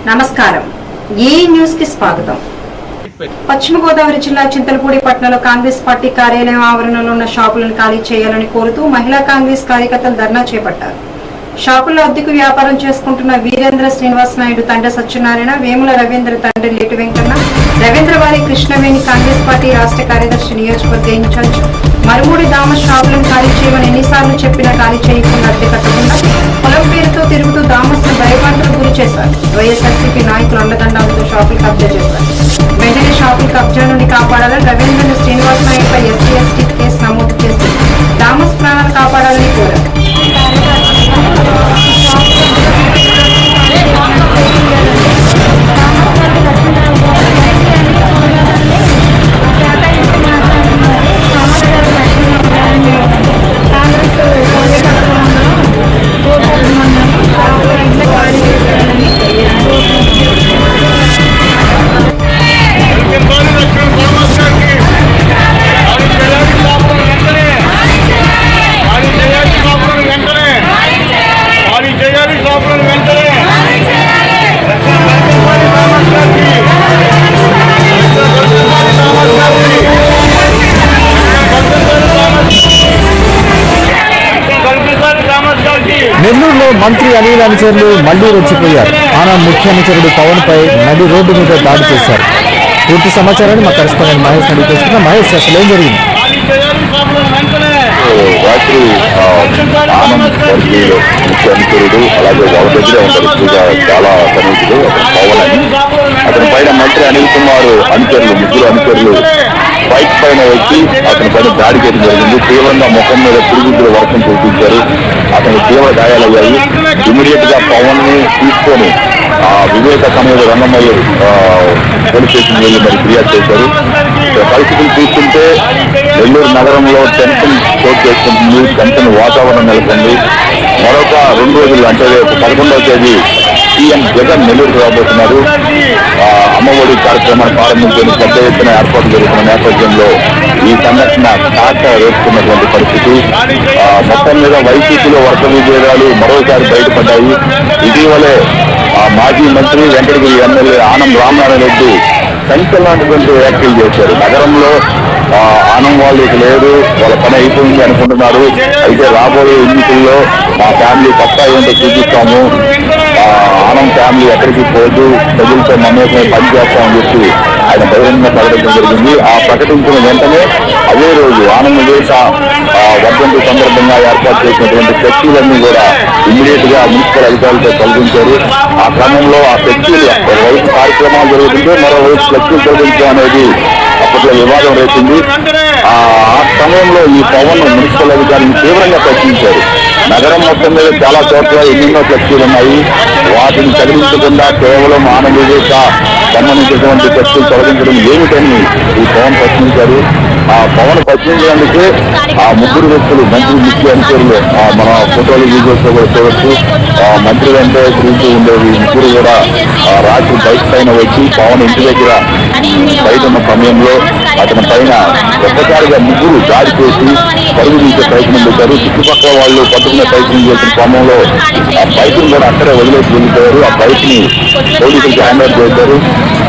నమస్కారం ఏ న్యూస్ కి స్వాగతం పశ్చిమ గోదావరి జిల్లా చింతలపూడి పట్టణంలో కాంగ్రెస్ పార్టీ కార్యాలయం ఆవరణలో ఉన్న షాపులను ఖాళీ చేయాలని కోరుతూ మహిళా కాంగ్రెస్ కార్యకర్తలు ధర్నా చేపట్టారు షాపుల్లో అద్దెకు వ్యాపారం చేసుకుంటున్న వీరేంద్ర శ్రీనివాస్ నాయుడు తండ్రి సత్యనారాయణ వేముల రవీంద్ర తండ్రి లేటి వెంకన్న రవీంద్రవారి కృష్ణవేణి కాంగ్రెస్ పార్టీ రాష్ట్ర కార్యదర్శి నియోజకవర్గ ఇన్ఛార్జ్ మరుమూడి దామ షాపులను ఖాళీ చేయమని ఎన్నిసార్లు చెప్పినా ఖాళీ చేయకుండా అద్దె కట్టకుండా పొలం పేరుతో తిరుగుతూ దామస్ను భయపాటుకు గురి చేశారు వైఎస్ఆర్సీపీ నాయకులు అండదండాలతో షాపులు కబ్జా చేశారు వెంటనే షాపుల కబ్జా నుండి కాపాడాలని రవీంద్ర శ్రీనివాస్ నాయుడుపై ఎస్సీ ఎస్టీ కేసు నమోదు చేసి దామస్ ప్రాణాలు కాపాడాలని కోరారు కిందోని దక్షిణ పరమేశ్వరికి ఖాళీ చేయాలి షాపులను వెంటనే ఖాళీ చేయాలి షాపులను వెంటనే ఖాళీ చేయాలి షాపులను వెంటనే దక్షిణ కల్పించాలి పరమేశ్వరికి దక్షిణ కల్పించాలి పరమేశ్వరికి దక్షిణ కల్పించాలి పరమేశ్వరికి నెల్లూరులో మంత్రి అనిల్ అనుచరులు మళ్లీ రెచ్చిపోయారు ఆనంద్ ముఖ్య అనుచరుడు పవన్ పై నడి రోడ్డు మీద దాడి చేశారు పూర్తి సమాచారాన్ని మా కరెస్పాండెంట్ మహేష్ అడిగి తెలుసుకున్న మహేష్ అసలు ఏం జరిగింది ఖాళీ చేయాలి షాపులను వెంటనే రాత్రి ఆ, ఆనంద్ వర్గీయులు ముఖ్య అనుచరుడు అలాగే వాళ్ళ దగ్గరే ఉంటారు ఎక్కువగా చాలా సన్నిహితులు అతను పవన్ అని అతని పైన మంత్రి అనిల్ కుమార్ అనుచరులు ముగ్గురు అనుచరులు బైక్ పైన వచ్చి అతని పైన దాడి చేయడం జరిగింది తీవ్రంగా ముఖం మీద పిరుగుతుల వర్షం కురిపించారు అతనికి తీవ్ర గాయాలయ్యాయి ఇమీడియట్ గా పవన్ ని తీసుకొని ఆ వివేక సమయంలో రంగమయ్య ఆ, పోలీస్ స్టేషన్ వెళ్ళి మరి ఫిర్యాదు చేశారు ఇక్కడ పరిస్థితులు చూస్తుంటే నెల్లూరు నగరంలో టెన్షన్ చోటు చేసుకుంటుంది టెన్షన్ వాతావరణం నెలకొంది మరొక రెండు రోజులు అంటే రేపు పదకొండవ తేదీ సీఎం జగన్ నెల్లూరుకు రాబోతున్నారు ఆ, అమ్మఒడి కార్యక్రమాన్ని ప్రారంభించని పెద్ద ఎత్తున ఏర్పాటు జరుగుతున్న నేపథ్యంలో ఈ సంఘటన కాట రేపుతున్నటువంటి పరిస్థితి ఆ, మొత్తం మీద వైసీపీలో వర్గ విభేదాలు మరోసారి బయటపడ్డాయి ఇటీవలే ఆ మాజీ మంత్రి వెంకటగిరి ఎమ్మెల్యే ఆనం రామనారాయణ రెడ్డి సంచలనటువంటి వ్యాఖ్యలు చేశారు నగరంలో ఆ, ఆనం వాళ్ళు ఇక లేరు వాళ్ళ పని అయిపోయింది అనుకుంటున్నారు అయితే రాబోయే ఎన్నికల్లో మా ఫ్యామిలీ పక్కా ఏంటో చూపిస్తాము ఆ, ఆనం ఫ్యామిలీ ఎక్కడికి పోదు ప్రజలతో మమేకమై పని చేస్తామని చెప్పి ఆయన బహిరంగంగా ప్రకటించడం జరిగింది ఆ ప్రకటించిన వెంటనే అదే రోజు ఆనంద దేశ వర్ధంతి సందర్భంగా ఏర్పాటు చేసినటువంటి ఫ్లెక్సీలన్నీ కూడా ఇమ్మీడియట్ గా మున్సిపల్ అధికారులతో తొలగించారు ఆ క్రమంలో ఆ ఫ్లెక్సీలు ఒకవైపు కార్యక్రమాలు జరుగుతుంటే మరోవైపు ఫ్లెక్సీలు తొలగించడం అనేది అప్పట్లో వివాదం రేపింది ఆ ఆ సమయంలో ఈ పవన్ మున్సిపల్ అధికారులను తీవ్రంగా ప్రశ్నించారు నగరం మొత్తం మీద చాలా చోట్ల ఎన్నెన్నో ఫ్లెక్సీలు ఉన్నాయి వాటిని తగిలించకుండా కేవలం ఆనందదేశ సంబంధించినటువంటి ఫ్లెక్సీలు తొలగించడం ఏమిటని ఈ పవన్ ప్రశ్నించారు ఆ పవన్ ప్రశ్నించడానికి ఆ ముగ్గురు వ్యక్తులు మంత్రి ముఖ్య అనుచరులు ఆ మన ఫోటోలు వీడియోస్ లో కూడా చూడొచ్చు ఆ మంత్రి వెంటే తిరుగుతూ ఉండేది ముగ్గురు కూడా ఆ రాత్రి బైక్ పైన వచ్చి పవన్ ఇంటి దగ్గర బయట ఉన్న సమయంలో అతని పైన ఒక్కసారిగా ముగ్గురు దాడి చేసి పరుగు తీసే ప్రయత్నం పెట్టారు చుట్టుపక్కల వాళ్ళు పట్టుకునే ప్రయత్నం చేసిన క్రమంలో ఆ బైక్ కూడా అక్కడే వదిలేసి వెళ్ళిపోయారు ఆ బైక్ ని పోలీసులకు హ్యాండ్ ఓవర్ చేశారు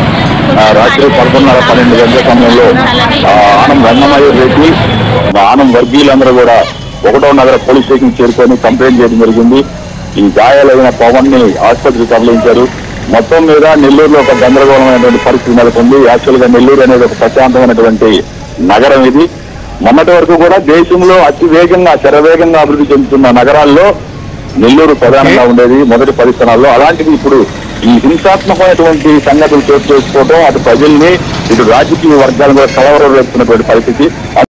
ఆ రాత్రి పదకొండున్నర పన్నెండు గంటల సమయంలో ఆ ఆనం రంగమయ్య రెడ్డి మా ఆనం వర్గీయులందరూ కూడా ఒకటో నగర పోలీస్ స్టేషన్ చేరుకొని కంప్లైంట్ చేయడం జరిగింది ఈ గాయాలైన పవన్ ని ఆసుపత్రికి తరలించారు మొత్తం మీద నెల్లూరులో ఒక గందరగోళమైనటువంటి పరిస్థితి నెలకొంది యాక్చువల్ గా నెల్లూరు అనేది ఒక ప్రశాంతమైనటువంటి నగరం ఇది మొన్నటి వరకు కూడా దేశంలో అతి వేగంగా శరవేగంగా అభివృద్ధి చెందుతున్న నగరాల్లో నెల్లూరు ప్రధానంగా ఉండేది మొదటి పది స్థానాల్లో అలాంటిది ఇప్పుడు ఈ హింసాత్మకమైనటువంటి సంగతులు చోటు చేసుకోవడం అటు ప్రజల్ని ఇటు రాజకీయ వర్గాలను కూడా కలవరం రేపుతున్నటువంటి పరిస్థితి